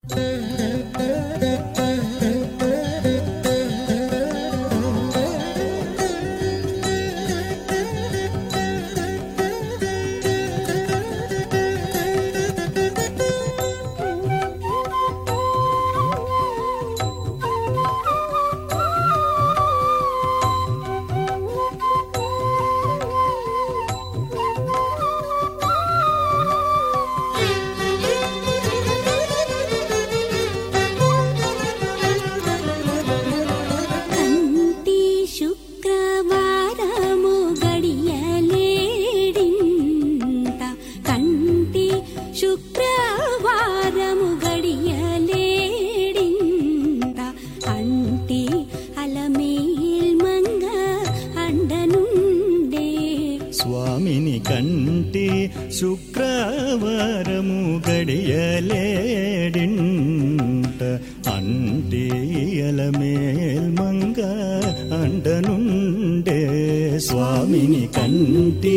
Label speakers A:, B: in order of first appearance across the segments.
A: కంటి శుక్రవారము గడియలేడింత కంటి శుక్రవారము గడియలేడింత అంటి అలమేల్ మంగ అండనుండే
B: స్వామిని కంటి శుక్రవారము గడియలేడింట అంటి అలమేల్మంగ అండనుండే స్వామిని కంటి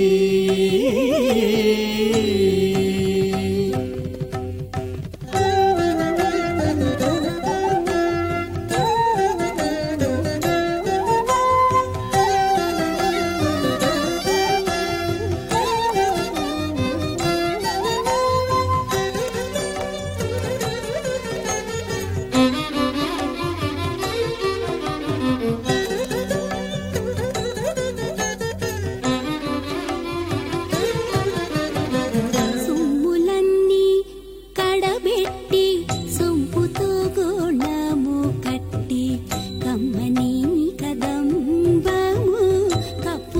A: సొమ్ములన్నీ కడబెట్టి సొంపుతో గోణము కట్టి కమ్మని కదంబము కప్పు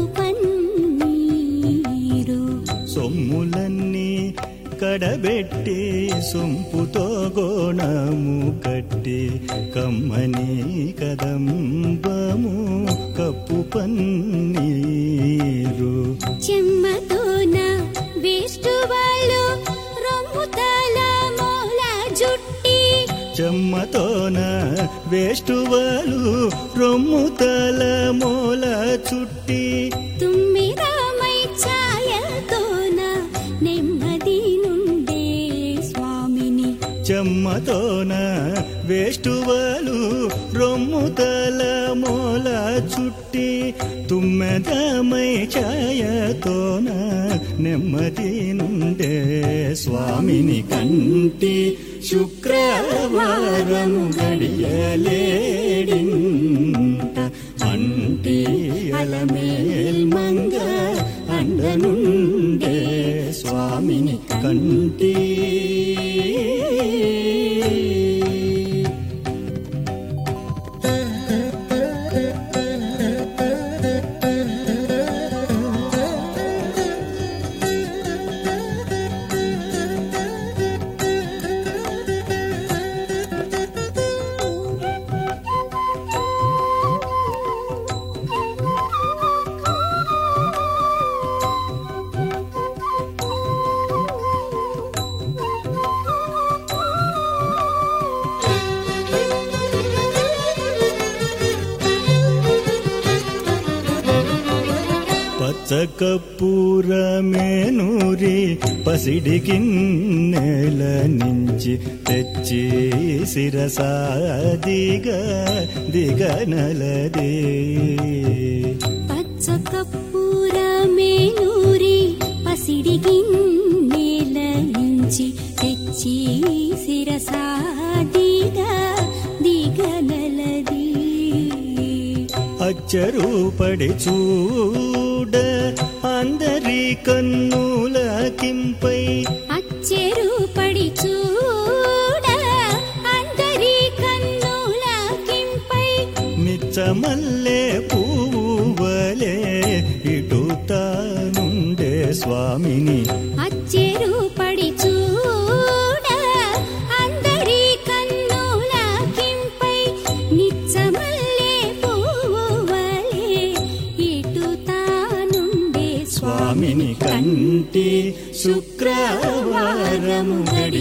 A: పన్నీరు
B: సొమ్ములన్నీ కడబెట్టి సొంపుతో గోణము కట్టి కమ్మని కదంబము కప్పు పన్నీరు
A: చెమ్మతోన వేస్ట్ వాళ్ళు రొమ్ముతల మూల జుట్టి
B: చెమ్మతోన వేష్టువలు రొమ్ము తల మూల చుట్టి
A: తుమ్మిరామై ఛాయతోన నెమ్మది నుండే స్వామిని
B: చెమ్మతోన వేష్టువలు రొమ్ము తల మూల చుట్టి తుమ్మెదమై ఛాయతోన నెమ్మది నుండే స్వామిని కంటి శుక్రవారము గడియలేడింట అంటి అలమేల్మంగ అండనుండే స్వామిని కంటి పచ్చకప్పూరమేనూరి పసిడికి నేల నుంచి తెచ్చి శిరసాదిగా దిగనలదే
A: పచ్చ కప్పూర మేనూరి పసిడి గిన్నెల నుంచి తెచ్చి శిరసాదిగా దిగనలది
B: అచ్చరూపడి చూడ అందరి కన్నుల కింపై
A: అచ్చెరు పడి చూడ అందరి కన్నుల కింపై
B: నిచ్చమల్లే పువ్వువలే ఇటు తానుండే స్వామిని
A: అచ్చెరు పడి చూడ అందరి కన్నుల కింపై నిచ్చమల్లే పువ్వువలే ఇటు తానుండే
B: స్వామిని కంటి శుక్రవారము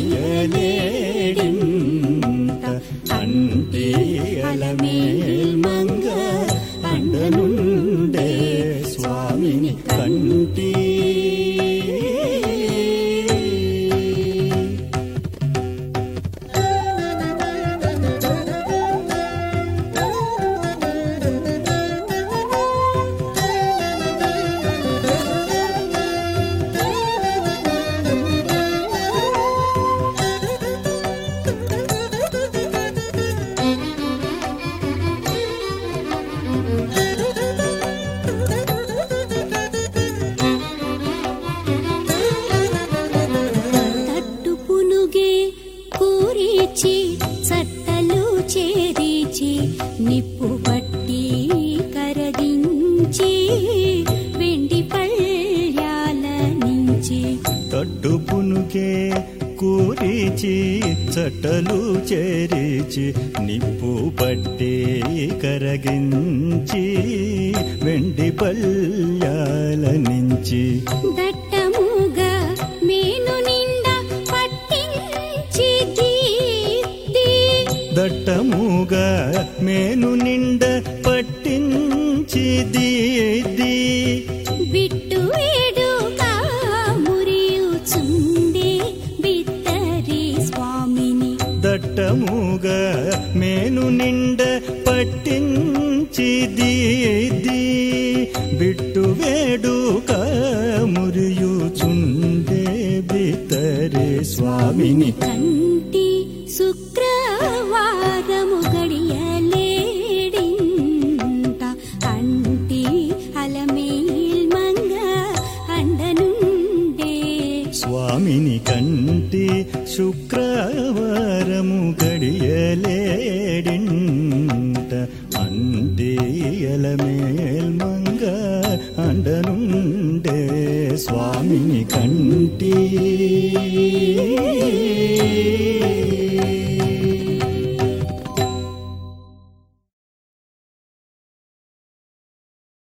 B: గడియలేడింట అంటి అలమేల్మంగ అండనుండే స్వామిని కంటి
A: పట్టించి చట్టలు చేరిచి నిప్పు పట్టి కరగించి వెండి పళ్యాల నుంచి
B: తట్టు పునుకే కూరిచి చట్టలు చేరిచి నిప్పు పట్టి కరగించి వెండి పల్యాల నుంచి
A: దట్టముగా మేను నిండా పట్టించి దీప్తి
B: దట్టముగా మేను నిండ పట్టించి దీది
A: బిట్టు వేడుగా మురియుచుండే బిత్తరి స్వామిని
B: దట్టముగా మేను నిండ పట్టించి దీది బిట్టు వేడుక మురియుచుండే బితరే స్వామిని
A: కంటి శుక్రవారము గడియలేడింట అంటి అలమేల్ మంగ అండనుండే
B: స్వామిని కంటి శుక్రవారము గడియలేడింట అండియల మేల్మంగ అండనుండే స్వామిని కంటి